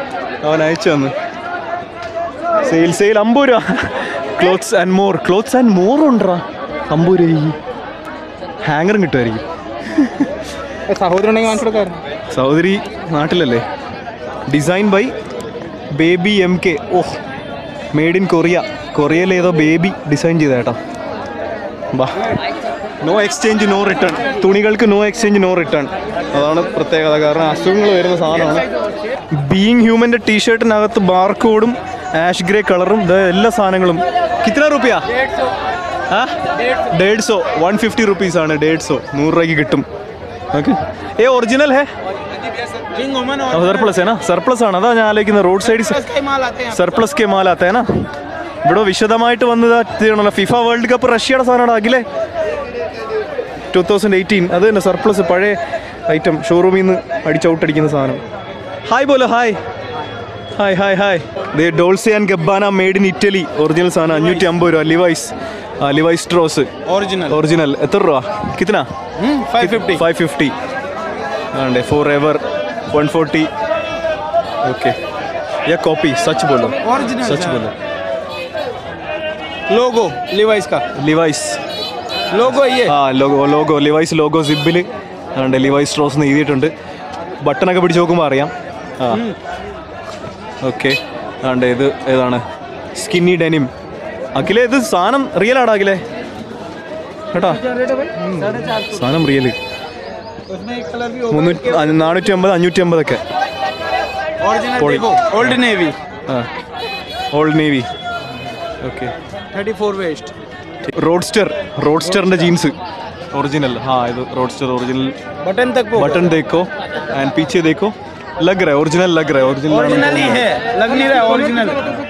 അവൻ അയച്ചു തന്നു സെയിൽ സെയിൽ അമ്പത് രൂപ clothes and more clothes and more ഉണ്ടാ അമ്പത് രൂപ ഹാങ്ങറും കിട്ടുമായിരിക്കും സഹോദരനെ കാണിച്ചു കൊടുക്കായിരുന്നു സഹോദരി നാട്ടിലല്ലേ design by baby M K oh made in Korea കൊറിയയിൽ ഏതോ ബേബി ഡിസൈൻ ചെയ്ത കേട്ടോ ബാ നോ എക്സ്ചേഞ്ച് നോ റിട്ടേൺ തുണികൾക്ക് നോ എക്സ്ചേഞ്ച് നോ റിട്ടേൺ അതാണ് പ്രത്യേകത കാരണം അസുഖങ്ങൾ വരുന്ന സാധനമാണ് ബീയിങ് ഹ്യൂമൻ്റെ ടീഷർട്ടിനകത്ത് ബാർകോഡും ആഷ് ഗ്രേ കളറും ഇത് എല്ലാ സാധനങ്ങളും കിത്ര റുപ്യ ആ ഡേഡ്സോ വൺ ഫിഫ്റ്റി റുപ്പീസ് ആണ് ഡേഡ്സോ നൂറ് രൂപയ്ക്ക് കിട്ടും ഓക്കെ ഏ ഒറിജിനൽ ഹേ സർപ്ലസ് ആണ് സർപ്ലസ് ആണ് അതാ ഞാൻ ആലോചിക്കുന്നത് റോഡ് സൈഡ് സർപ്ലസ് കെ മാൽ ആത്തേനാ ഇവിടെ വിശദമായിട്ട് വന്നത് ചെയ്യണല്ലോ ഫിഫ വേൾഡ് കപ്പ് റഷ്യയുടെ സാധനമാണ് അഖിലേ ടൂ തൗസൻഡ് എയ്റ്റീൻ അത് തന്നെ സർപ്ലസ് പഴയ ഐറ്റം ഷോറൂമിൽ നിന്ന് അടിച്ചൗട്ടടിക്കുന്ന സാധനം ഹായ് ബോലോ ഹായ് ഹായ് ഹായ് ഹായ് ദേ Dolce and Gabbana made in Italy original സാധനം അഞ്ഞൂറ്റി അമ്പത് രൂപ ലിവൈസ് ആ ലിവൈസ് ട്രോസ് ഒറിജിനൽ ഒറിജിനൽ എത്ര രൂപ കിത്തന ഫൈവ് ഫിഫ്റ്റി ഫൈവ് ഫിഫ്റ്റി ആണ്ടേ forever one forty okay या कॉपी सच बोलो Original, सच sir. बोलो ലോഗോ ലിവൈസ് का लिवाइस ലോഗോ ये ആ ലോഗോ ലോഗോ ലിവൈസ് ലോഗോ സിബിൽ ഉണ്ട് ലിവൈസ് സ്ട്രോസ് എന്ന് എഴുതിയിട്ടുണ്ട് ബട്ടണൊക്കെ പിടിച്ച് നോക്കുമ്പോൾ അറിയാം ആ ഓക്കെ ആണ്ട് ഇത് ഏതാണ് സ്കിന്നി ഡെനിം അഖിലേ ഇത് സാധനം റിയൽ ആടാ അഖിലേ കേട്ടാ സാധനം റിയൽ മുന്നൂറ്റി നാനൂറ്റി അമ്പത് അഞ്ഞൂറ്റി അമ്പതൊക്കെ ओरिजिनल Poli. देखो ओल्ड नेवी ആ old navy okay 34 waist Roadster റോഡ്സ്റ്ററിന്റെ ജീൻസ് ഒറിജിനൽ हाँ ഇത് റോഡ്സ്റ്റർ ഒറിജിനൽ बटन तक वो बटन देखो एंड पीछे देखो लग रहा है ओरिजिनल लग रहा है ओरिजिनल ओरिजिनल ही है लग नहीं रहा ओरिजिनल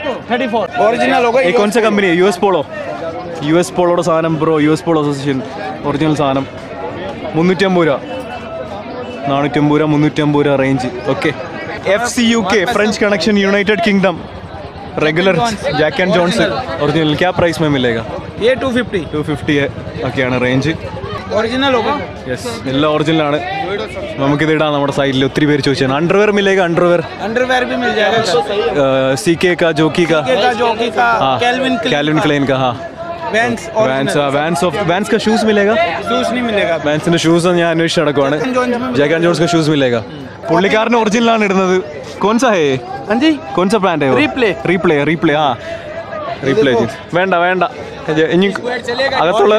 34 ओरिजिनल होगा ये कौन सा कंपनी है U S polo U S പോളോയുടെ സാധനം bro U S polo association original സാധനം മുന്നൂറ്റമ്പത് രൂപ നാനൂറ്റമ്പത് രൂപ മുന്നൂറ്റമ്പത് രൂപ range okay F C U K French connection United Kingdom regular jack and Johnson original ക്യാ പ്രൈസ് में मिलेगा ये 250 ടു ഫിഫ്റ്റി ഒക്കെയാണ് റേഞ്ച് ओरिजिनल होगा യെസ് എല്ലാം ഒറിജിനലാണ് നമുക്കിത് ഇടാം നമ്മുടെ സൈഡിൽ ഒത്തിരി പേര് ചോദിച്ചാണ് അണ്ടർവെയർ മില്ലേക അണ്ടർവെയർ अंडरवेयर भी मिल जाएगा सी के का जोकी का का जॉकी का कैल्विन कैल्विन क्लेन का हाँ Vans Vans Vans off Vans का ഷൂസ് मिलेगा शूज नहीं मिलेगा വാൻസിന്റെ ഷൂസ് ഞാൻ അന്വേഷിച്ച് നടക്കുവാണ് ജാക്ക് ആൻഡ് ജോൺസ് का ഷൂസ് मिलेगा പുള്ളിക്കാരൻ ഒറിജിനലാണ് ഇടുന്നത് കോൺ സാ ഹേ हाँ जी കോൺ സാ ബ്രാൻഡ് Replay. റീപ്ലേ റീപ്ലേ ആ റീപ്ലേ ജീൻസ് വേണ്ട വേണ്ട ഇത് ഇനി അകത്തുള്ള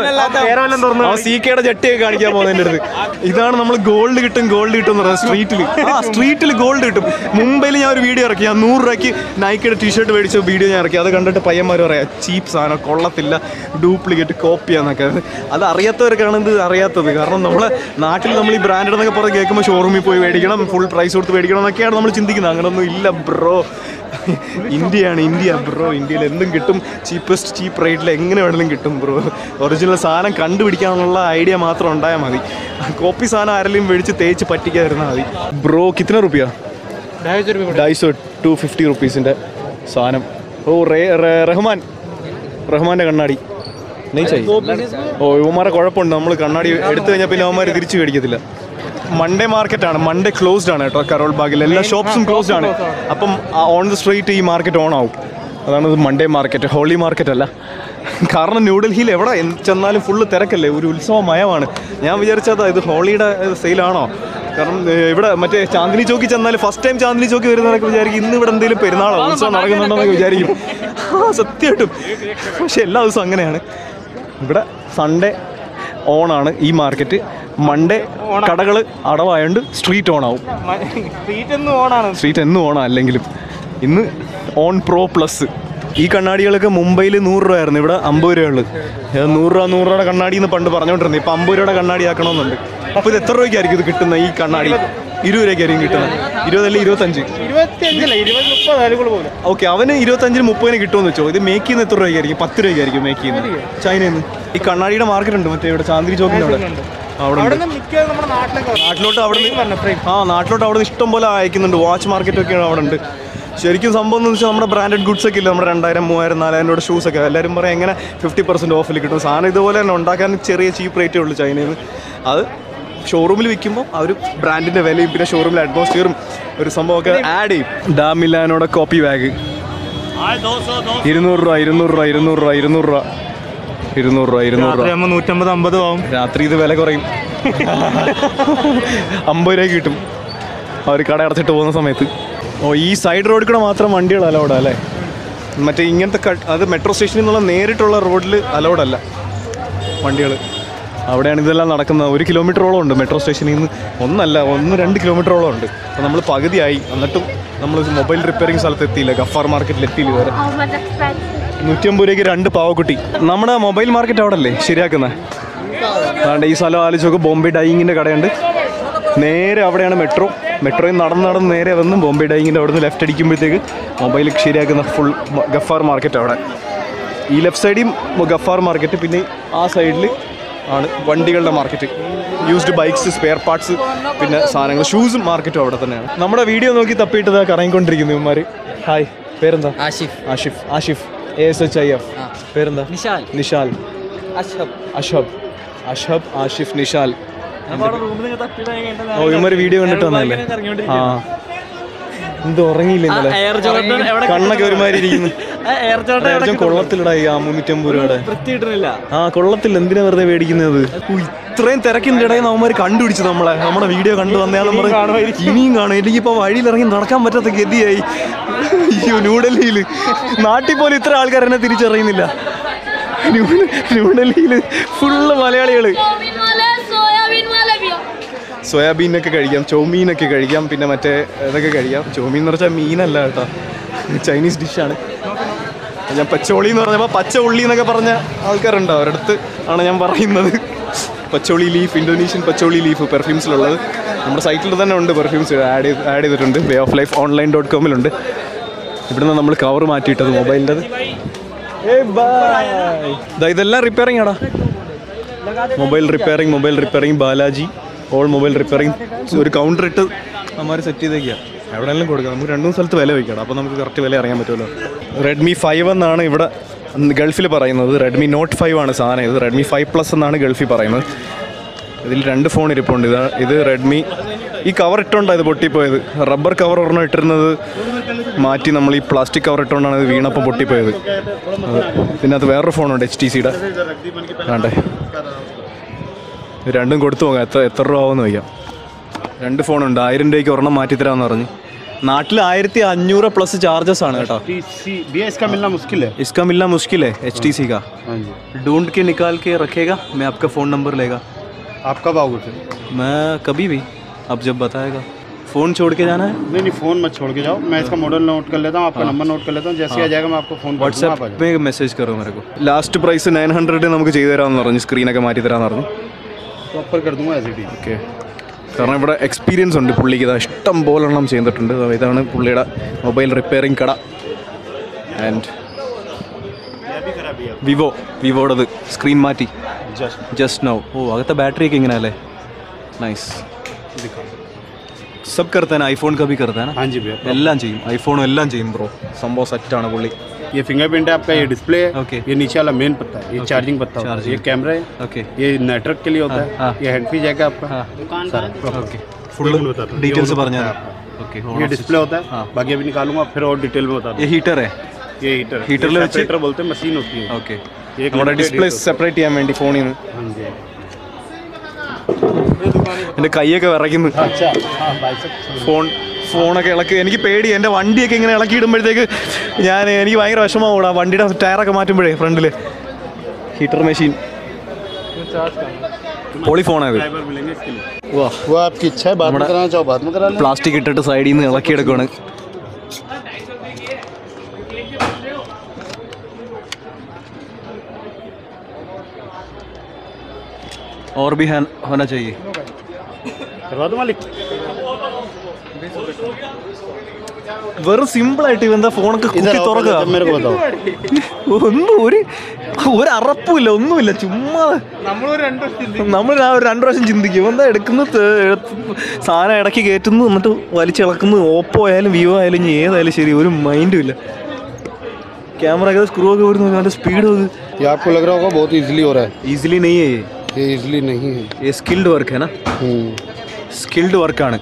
ആ സി കെയുടെ ജട്ടിയൊക്കെ കാണിക്കാൻ പോകുന്നതിൻ്റെ അടുത്ത് ഇതാണ് നമ്മൾ ഗോൾഡ് കിട്ടും ഗോൾഡ് കിട്ടും എന്ന് പറയുന്നത് സ്ട്രീറ്റിൽ ആ സ്ട്രീറ്റിൽ ഗോൾഡ് കിട്ടും മുംബൈയിൽ ഞാൻ ഒരു വീഡിയോ ഇറക്കി ഞാൻ നൂറ് രൂപയ്ക്ക് നൈക്കയുടെ ടീഷർട്ട് മേടിച്ച വീഡിയോ ഞാൻ ഇറക്കി അത് കണ്ടിട്ട് പയ്യന്മാർ പറയാം ചീപ്പ് സാധനം കൊള്ളത്തില്ല ഡ്യൂപ്ലിക്കേറ്റ് കോപ്പിയാന്നൊക്കെ അത് അറിയാത്തവർക്കാണ് ഇത് അറിയാത്തത് കാരണം നമ്മളെ നാട്ടിൽ നമ്മൾ ഈ ബ്രാൻഡ് എന്നൊക്കെ പറഞ്ഞ് കേൾക്കുമ്പോൾ ഷോറൂമിൽ പോയി മേടിക്കണം ഫുൾ പ്രൈസ് കൊടുത്ത് മേടിക്കണം എന്നൊക്കെയാണ് നമ്മൾ ചിന്തിക്കുന്നത് അങ്ങനൊന്നും ഇല്ല ബ്രോ ഇന്ത്യയാണ് ഇന്ത്യ ബ്രോ ഇന്ത്യയിൽ എന്തും കിട്ടും ചീപ്പസ്റ്റ് ചീപ്പ് റേറ്റിൽ എങ്ങനെ വേണമെങ്കിലും കിട്ടും ബ്രോ ഒറിജിനൽ സാധനം കണ്ടുപിടിക്കാനുള്ള ഐഡിയ മാത്രം ഉണ്ടായാൽ മതി കോപ്പി സാധനം ആരെങ്കിലും മേടിച്ച് തേച്ച് പറ്റിക്കാതിരുന്നാൽ മതി ബ്രോ കിത്തന റുപ്യ ढाई सौ रुपये ഡൈസോ ടു ഫിഫ്റ്റി റുപ്പീസിൻ്റെ സാധനം ഓ റേ റേ- റഹ്മാൻ റഹ്മാൻ്റെ കണ്ണാടി നെയ്ച്ചായി ഓ ഇവന്മാരെ കുഴപ്പമുണ്ട് നമ്മൾ കണ്ണാടി എടുത്തു കഴിഞ്ഞാൽ പിന്നെ അവന്മാർ തിരിച്ചു മേടിക്കത്തില്ല മൺഡേ മാർക്കറ്റാണ് മൺഡേ ക്ലോസ്ഡ് ആണ് കേട്ടോ കരോൾ ബാഗിൽ എല്ലാ ഷോപ്സും ക്ലോസ്ഡ് ആണ് അപ്പം ഓൺ ദ സ്ട്രീറ്റ് ഈ മാർക്കറ്റ് ഓൺ ആവും അതാണ് ഇത് മൺഡേ മാർക്കറ്റ് ഹോളി മാർക്കറ്റ് അല്ല കാരണം ന്യൂഡൽഹിയിൽ എവിടെ എന്ത് ചെന്നാലും ഫുള്ള് തിരക്കല്ലേ ഒരു ഉത്സവമയമാണ് ഞാൻ വിചാരിച്ചത് ഇത് ഹോളിയുടെ സെയിലാണോ കാരണം ഏഹ്, ഇവിടെ മറ്റേ ചാന്ദിനി ചോക്കി ചെന്നാൽ ഫസ്റ്റ് ടൈം ചാന്ദിനി ചോക്കി വരുന്നവരൊക്കെ വിചാരിക്കും ഇന്ന് ഇവിടെ എന്തെങ്കിലും പെരുന്നാളോ ഉത്സവം നടക്കുന്നുണ്ടോന്നൊക്കെ വിചാരിക്കും ആ സത്യമായിട്ടും പക്ഷെ എല്ലാ ദിവസവും അങ്ങനെയാണ് ഇവിടെ സൺഡേ ഓണാണ് ഈ മാർക്കറ്റ് മൺഡേ കടകൾ അടവായോണ്ട് സ്ട്രീറ്റ് ഓൺ ആവും സീറ്റ് ഒന്നും ഓണാണ് സ്ട്രീറ്റ് എന്നും ഓണം അല്ലെങ്കിലും ഇന്ന് ഓൺ പ്രോ പ്ലസ് ഈ കണ്ണാടികളൊക്കെ മുംബൈയിൽ നൂറ് രൂപ ആയിരുന്നു ഇവിടെ അമ്പത് രൂപയുള്ളൂ ഏഹ് നൂറ് രൂപ നൂറ് രൂപയുടെ കണ്ണാടി എന്ന് പണ്ട് പറഞ്ഞുകൊണ്ടിരുന്നത് ഇപ്പം അമ്പത് രൂപയുടെ കണ്ണാടി ആക്കണമെന്നുണ്ട് അപ്പോൾ ഇത് എത്ര രൂപയ്ക്കായിരിക്കും ഇത് കിട്ടുന്നത് ഈ കണ്ണാടി ഇരുപത് രൂപയ്ക്കായിരിക്കും കിട്ടുന്നത് ഇരുപതല്ലേ ഇരുപത്തഞ്ച് ഇരുപത്തിയഞ്ചല്ല ഇരുപത് മുപ്പത് അലുകൾ പോലെ ഓക്കെ അവന് ഇരുപത്തഞ്ചിന് മുപ്പതിന് കിട്ടുമെന്ന് വെച്ചോ ഇത് മേക്ക് ചെയ്യുന്ന എത്ര രൂപയ്ക്കായിരിക്കും പത്ത് രൂപയ്ക്കായിരിക്കും മേക്ക് ചെയ്യുന്നത് ചൈനയിൽ നിന്ന് ഈ കണ്ണാടിയുടെ മാർക്കറ്റ് ഉണ്ട് മറ്റേ ഇവിടെ ചാന്ദിനി ചോക്കിൻ്റെ അവിടെ അവിടെ അവിടെ ഉണ്ട് നിന്ന് മിക്ക നമ്മുടെ നാട്ടിലൊക്കെ വരും. നാട്ടിലോട്ട് അവിടെ Frame വരണം, frame. ആ നാട്ടിലോട്ട് അവിടെ ഇഷ്ടം പോലെ അയക്കുന്നുണ്ട് വാച്ച് മാർക്കറ്റ് ഒക്കെ അവിടെ ഉണ്ട് ശരിക്കും സംഭവം എന്ന് വെച്ചാൽ നമ്മുടെ ബ്രാൻഡഡ് ഗുഡ്സ് ഒക്കെ ഇല്ല നമ്മുടെ രണ്ടായിരം മൂവായിരം നാലായിരം രൂപയുടെ ഷൂസ് ഒക്കെ എല്ലാവരും പറയാം എങ്ങനെ ഫിഫ്റ്റി പെർസെൻറ്റ് ഓഫിൽ കിട്ടും സാധനം ഇതുപോലെ തന്നെ ഉണ്ടാക്കാൻ ചെറിയ ചീപ്പ് റേറ്റേ ഉള്ളൂ ചൈനയിൽ നിന്ന് അത് ഷോറൂമിൽ വിൽക്കുമ്പോൾ ആ ഒരു ബ്രാൻഡിൻ്റെ വിലയും പിന്നെ ഷോറൂമിലെ അറ്റ്മോസ്ഫിയറും ഒരു സംഭവമൊക്കെ ആഡ് ചെയ്യും ഡാ മിലാനോടെ കോപ്പി ബാഗ് ഇരുന്നൂറ് രൂപ ഇരുന്നൂറ് രൂപ ഇരുന്നൂറ് രൂപ ഇരുന്നൂറ് രൂപ ഇരുന്നൂറ് രൂപ ഇരുന്നൂറ് രൂപ നൂറ്റമ്പത് അമ്പത് ആവും രാത്രി ഇത് വില കുറയും അമ്പത് രൂപ കിട്ടും അവർ കട അടച്ചിട്ട് പോകുന്ന സമയത്ത് ഓ ഈ സൈഡ് റോഡിൽ കൂടെ മാത്രം വണ്ടികൾ അലൗഡ് അല്ലേ മറ്റേ ഇങ്ങനത്തെ ക- അത് മെട്രോ സ്റ്റേഷനിൽ നിന്നുള്ള നേരിട്ടുള്ള റോഡിൽ അലൗഡ് അല്ല വണ്ടികൾ അവിടെയാണ് ഇതെല്ലാം നടക്കുന്നത് ഒരു കിലോമീറ്ററോളം ഉണ്ട് മെട്രോ സ്റ്റേഷനിൽ നിന്ന് ഒന്നല്ല ഒന്ന് രണ്ട് കിലോമീറ്ററോളം ഉണ്ട് അപ്പോൾ നമ്മൾ പകുതിയായി എന്നിട്ടും നമ്മൾ മൊബൈൽ റിപ്പയറിംഗ് സ്ഥലത്ത് എത്തിയില്ല ഗഫാർ മാർക്കറ്റിൽ എത്തിയില്ല ഇതുവരെ How much expensive? നൂറ്റമ്പത് രൂപയ്ക്ക് രണ്ട് പാവക്കുട്ടി നമ്മുടെ മൊബൈൽ മാർക്കറ്റ് അവിടെ അല്ലേ ശരിയാക്കുന്നത് അതുകൊണ്ട് ഈ സ്ഥലം ആലോചിച്ച് നോക്ക് ബോംബെ ഡൈയിങ്ങിൻ്റെ കടയുണ്ട് നേരെ അവിടെയാണ് മെട്രോ മെട്രോയിൽ നടന്ന് നടന്ന് നേരെ വന്ന് ബോംബെ ഡൈയിങ്ങിൻ്റെ അവിടെ നിന്ന് ലെഫ്റ്റ് അടിക്കുമ്പോഴത്തേക്ക് മൊബൈൽ ശരിയാക്കുന്ന ഫുൾ ഗഫാർ മാർക്കറ്റ് അവിടെ ഈ ലെഫ്റ്റ് സൈഡിൽ ഗഫാർ മാർക്കറ്റ് പിന്നെ ആ സൈഡിൽ ആണ് വണ്ടികളുടെ market used bikes spare parts പിന്നെ സാധനങ്ങൾ ഷൂസും മാർക്കറ്റും അവിടെ തന്നെയാണ് നമ്മുടെ വീഡിയോ നോക്കി തപ്പിയിട്ട് കറങ്ങിക്കൊണ്ടിരിക്കുന്നു ഇവന്മാർ ഹായ് പേരെന്താ Ashif Ashif Ashif A S H I F പേരെന്താ നിഷാൽ നിഷാൽ അഷ്ഹബ് അഷബ് അഷബ് ആഷിഫ് നിഷാൽ ഓ ഇവന്മാര് വീഡിയോ കണ്ടിട്ട് വന്നല്ലേ ആ എന്ത് ഉറങ്ങിയില്ല ഇന്നലെ എയർ ജോർഡൻ എവിടെ കണ്ണൊക്കെ ഒരുമാതിരി ഇരിക്കുന്നു എയർ ജോർഡൻ ഏകദേശം കൊള്ളത്തിലടാ ഈ ആ മുന്നൂറ്റമ്പത് രൂപയുടെ വൃത്തിയിട്ടില്ല ആ കൊള്ളത്തില്ല എന്തിനാ വെറുതെ മേടിക്കുന്നത് ഉ, ഇത്രയും തിരക്കിന്റെ ഇടയിൽ അവന്മാർ കണ്ടുപിടിച്ചു നമ്മളെ നമ്മുടെ വീഡിയോ കണ്ടു വന്നയാൾ ഇനിയും കാണും എനിക്ക് ഇപ്പൊ വഴിയിൽ ഇറങ്ങി നടക്കാൻ പറ്റാത്ത ഗതിയായി അയ്യോ ന്യൂഡൽഹിയിൽ നാട്ടിൽ പോലും ഇത്ര ആൾക്കാർ എന്നെ തിരിച്ചറിയുന്നില്ല ന്യൂ- ന്യൂഡൽഹിയിൽ ഫുള്ള് മലയാളികള് Soyabin wale, soyabin wale bhi ho. സോയാബീനൊക്കെ കഴിക്കാം ചോമീനൊക്കെ കഴിക്കാം പിന്നെ മറ്റേ ഇതൊക്കെ കഴിക്കാം ചോമീൻ എന്ന് പറഞ്ഞാൽ മീനല്ല കേട്ടോ ചൈനീസ് ഡിഷാണ് ഞാൻ പച്ചോളി എന്ന് പറഞ്ഞപ്പോൾ പച്ച ഉള്ളി എന്നൊക്കെ പറഞ്ഞ ആൾക്കാരുണ്ട് അവരുടെ അടുത്ത് ആണ് ഞാൻ പറയുന്നത് patchouli leaf Indonesian patchouli leaf പെർഫ്യൂംസിലുള്ളത് നമ്മുടെ സൈറ്റിൽ തന്നെ ഉണ്ട് പെർഫ്യൂംസ് ആഡ് ചെയ്ത് ആഡ് ചെയ്തിട്ടുണ്ട് way of life online dot കോമിലുണ്ട് ഇവിടുന്ന് നമ്മൾ കവർ മാറ്റിയിട്ടത് മൊബൈലിൻ്റെ ഇതെല്ലാം റിപ്പയറിംഗ് ആടാ mobile repairing mobile repairing Balaji all mobile repairing ഒരു കൗണ്ടർ ഇട്ട് അമ്മമാർ സെറ്റ് ചെയ്തേക്കുക എവിടെയെല്ലാം കൊടുക്കാം നമുക്ക് രണ്ടു മൂന്ന് സ്ഥലത്ത് വില വയ്ക്കണം അപ്പോൾ നമുക്ക് കറക്റ്റ് വില അറിയാൻ പറ്റുമല്ലോ റെഡ്മി ഫൈവ് എന്നാണ് ഇവിടെ ഗൾഫിൽ പറയുന്നത് റെഡ്മി നോട്ട് ഫൈവ് ആണ് സാധനം ഇത് റെഡ്മി ഫൈവ് പ്ലസ് എന്നാണ് ഗൾഫിൽ പറയുന്നത് ഇതിൽ രണ്ട് ഫോൺ ഇരിപ്പുണ്ട് ഇത് ഇത് റെഡ്മി ഈ കവർ ഇട്ടുകൊണ്ടാണ് ഇത് പൊട്ടിപ്പോയത് റബ്ബർ കവർ ഒരെണ്ണം ഇട്ടിരുന്നത് മാറ്റി നമ്മൾ ഈ പ്ലാസ്റ്റിക് കവർ ഇട്ടുകൊണ്ടാണ് ഇത് വീണപ്പം പൊട്ടിപ്പോയത് അത് പിന്നെ അത് വേറൊരു ഫോണുണ്ട് എച്ച് ടി സിയുടെ വേണ്ടേ ഇത് രണ്ടും കൊടുത്തു പോകാം എത്ര എത്ര രൂപ ആവുമെന്ന് വയ്ക്കാം രണ്ട് ഫോണുണ്ട് ആയിരം രൂപയ്ക്ക് ഒരെണ്ണം മാറ്റി തരാമെന്ന് പറഞ്ഞ് നാട്ടിൽ ആയിരത്തി അഞ്ഞൂറ് പ്ലസ് ചാർജസ് ആണ് കേട്ടോ भैया इसका मिलना मुश्किल है इसका मिलना मुश्किल है एच टी सी का हाँ जी ढूंढ के निकाल के रखेगा मैं आपका फ़ोन नंबर लेगा आप कब आओगे फिर मैं कभी भी अब जब बताएगा फ़ोन छोड़ के जाना है नहीं नहीं फ़ोन मत छोड़ के जाओ मैं इसका मॉडल नोट कर लेता हूँ आपका नंबर नोट कर लेता हूँ जैसे ही आ जाएगा मैं आपको फ़ोन कर दूंगा, आप आ വാട്സാപ്പ് പേ മെസ്സേജ് കറോ मेरे को ലാസ്റ്റ് പ്രൈസ് നയൻ ഹൺഡ്രഡ് നമുക്ക് ചെയ്തു തരാമെന്ന് പറഞ്ഞു സ്ക്രീനൊക്കെ മാറ്റി തരാമെന്ന് പറഞ്ഞു जाओ तो ऑफर कर दूंगा एस ഓക്കെ കാരണം ഇവിടെ എക്സ്പീരിയൻസ് ഉണ്ട് പുള്ളിക്ക് ഇതാ ഇഷ്ടം പോലെ എണ്ണം ചെയ്തിട്ടുണ്ട് ദാ ഇതാണ് പുള്ളിയുടെ മൊബൈൽ റിപ്പയറിംഗ് കട ആൻഡ് വിവോ വിവോടത് സ്ക്രീൻ മാറ്റി ജസ്റ്റ് നൗ ഓ അകത്തെ ബാറ്ററി ഒക്കെ ഇങ്ങനെ അല്ലേ നൈസ് സബ് കറുത്താൻ ഐഫോൺ കബി കറുത്താൻ हाँ जी भैया എല്ലാം ചെയ്യും ഐഫോണും എല്ലാം ചെയ്യും ബ്രോ സംഭവം സെറ്റാണ് പുള്ളി ये फिंगरप्रिंट है आपका ये डिस्प्ले है Okay. ये नीचे वाला मेन पत्ता है ये चार्जिंग पत्ता होता है ये कैमरा है ഓക്കെ ये नेटवर्क के लिए होता हाँ, है ये हैंड फ्री जैक है आपका सारा proper। ഓക്കെ ഫുള്ള് ഡീറ്റെയിൽസ് പറഞ്ഞാൽ ഓക്കെ ये डिस्प्ले होता है बाकी अभी निकालूंगा फिर और डिटेल में बता ये हीटर है दूँ ये हीटर Heater ले बच्चे- हीटर बोलते हैं मशीन होती है ഓക്കെ ये നമ്മുടെ limited ഡിസ്പ്ലേ heat സെപ്പറേറ്റ് ചെയ്യാൻ വേണ്ടി ഫോണിൽ നിന്ന് हाँ जी എൻ്റെ കൈയൊക്കെ വിറയ്ക്കുന്നു अच्छा हाँ बाइसेप ഫോൺ ഫോണൊക്കെ ഇളക്കി എനിക്ക് പേടി എൻ്റെ വണ്ടിയൊക്കെ ഇങ്ങനെ ഇളക്കി ഇടുമ്പോഴത്തേക്ക് ഞാൻ എനിക്ക് ഭയങ്കര വിഷമമാകൂടാ വണ്ടിയുടെ ടയറൊക്കെ മാറ്റുമ്പോഴേ ഫ്രണ്ടിൽ ഹീറ്റർ മെഷീൻ പൊളി ഫോണായത് ड्राइवर मिलेंगे इसके लिए വാ वो आपकी इच्छा है बाद में कराना चाहो बाद में करा लें പ്ലാസ്റ്റിക് ഇട്ടിട്ട് സൈഡിൽ നിന്ന് ഇളക്കിയെടുക്കുവാണ് और भी है- होना चाहिए करवा दो मालिक വെറും സിമ്പിൾ ആയിട്ട് ഇവന്താ ഫോണൊക്കെ കുത്തി इधर आओ पहले, തുറക്കുക तब मेरे को बताओ ഒന്നും ഒരു ഒരു അറപ്പുമില്ല ഒന്നുമില്ല ചുമ്മാ നമ്മൾ ആ ഒരു രണ്ടു പ്രാവശ്യം ചിന്തിക്കും എന്താ എടുക്കുന്ന സാധനം ഇടയ്ക്ക് കയറ്റുന്നു എന്നിട്ട് വലിച്ചിളക്കുന്നു ഓപ്പോ ആയാലും വിവോ ആയാലും ഇനി ഏതായാലും ശരി ഒരു മൈൻഡും ഇല്ല ക്യാമറ ഒക്കെ സ്ക്രൂ ഒക്കെ വരുന്നു നല്ല സ്പീഡ് ये आपको लग रहा होगा बहुत इजीली हो रहा है ഈസിലി नहीं है ये ये इजली नहीं है ये स्किल्ड वर्क है ना സ്കിൽഡ് വർക്കാണ്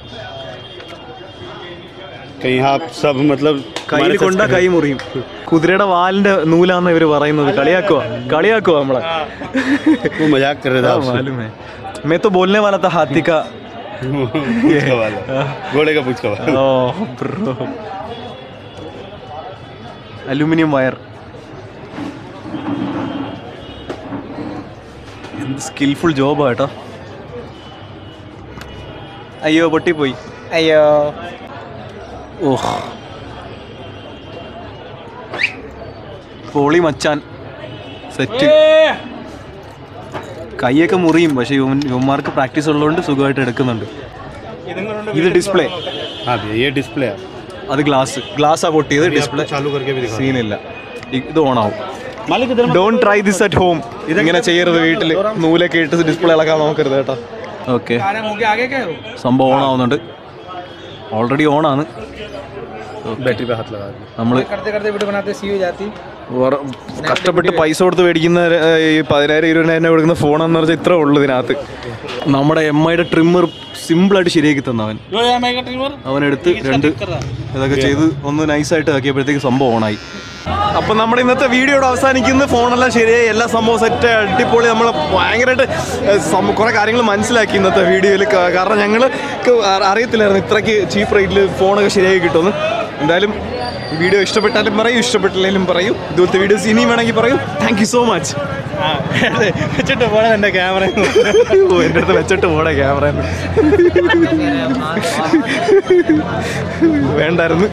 कहीं आप सब मतलब കയ്യിൽ കൊണ്ട കൈ മുറിയും കുതിരയുടെ വാലിന്റെ നൂലാന്ന് ഇവര് പറയുന്നത് കളിയാക്കുവാ കളിയാക്കുവാ നമ്മളെ वो मजाक कर रहे थे आपसे मालूम है मैं तो बोलने वाला था हाथी का पुचका वाला घोड़े का पुचका वाला ഓ ബ്രോ അലുമിനിയം വയർ എന്ത് സ്കിൽഫുൾ ജോബാ കേട്ടോ അയ്യോ പൊട്ടിപ്പോയി അയ്യോ ഓഹ് പൊളി മച്ചാൻ സെറ്റ് കൈയൊക്കെ മുറിയും പക്ഷെ ഇവൻ ഇവന്മാർക്ക് പ്രാക്ടീസ് ഉള്ളതുകൊണ്ട് സുഖമായിട്ട് എടുക്കുന്നുണ്ട് ഇത് ഡിസ്പ്ലേ हाँ भैया ये डिस्प्ले है അത് ഗ്ലാസ് ഗ്ലാസ്സാ പൊട്ടിയത് ഡിസ്പ്ലേ चालू करके भी दिखा സീനില്ല ഇത് ഓൺ ആവും मालिक इधर don't try this at home ഇങ്ങനെ ചെയ്യരുത് വീട്ടിൽ നൂലൊക്കെ ഇട്ട് ഡിസ്പ്ലേ ഇളക്കാൻ നോക്കരുത് കേട്ടോ ഓക്കെ സംഭവം ഓൺ ആവുന്നുണ്ട് ഓൾറെഡി ഓൺ ആണ് बैटरी पे हाथ लगा दिया നമ്മൾ കഷ്ടപ്പെട്ട് പൈസ കൊടുത്ത് മേടിക്കുന്ന ഏർ, ഈ പതിനായിരം ഇരുപതിനായിരം രൂപ കൊടുക്കുന്ന ഫോണെന്ന് പറഞ്ഞാൽ ഇത്ര ഉള്ളു ഇതിനകത്ത് നമ്മുടെ എം ഐയുടെ ട്രിമ്മർ സിമ്പിളായിട്ട് ശരിയാക്കി തന്നവൻ അവനെടുത്ത് രണ്ട് ഇതൊക്കെ ചെയ്ത് ഒന്ന് നൈസായിട്ട് ആക്കിയപ്പോഴത്തേക്ക് സംഭവം ഓണായി അപ്പം നമ്മുടെ ഇന്നത്തെ വീഡിയോയുടെ അവസാനിക്കുന്ന ഫോണെല്ലാം ശരിയായി എല്ലാ സംഭവം സെറ്റ് അടിപൊളി നമ്മൾ ഭയങ്കരമായിട്ട് കുറേ കാര്യങ്ങൾ മനസ്സിലാക്കി ഇന്നത്തെ വീഡിയോയിൽ കാരണം ഞങ്ങൾ അറിയത്തില്ലായിരുന്നു ഇത്രയ്ക്ക് ചീപ്പ് റേറ്റിൽ ഫോണൊക്കെ ശരിയായി കിട്ടുമെന്ന് എന്തായാലും വീഡിയോ ഇഷ്ടപ്പെട്ടാലും പറയൂ ഇഷ്ടപ്പെട്ടില്ലെങ്കിലും പറയൂ ഇതുപോലത്തെ വീഡിയോസ് ഇനിയും വേണമെങ്കിൽ പറയൂ താങ്ക് യു സോ മച്ച് വെച്ചിട്ട് പോണ എന്റെ ക്യാമറ എൻ്റെ അടുത്ത് വെച്ചിട്ട് പോടെ ക്യാമറ വേണ്ടായിരുന്നു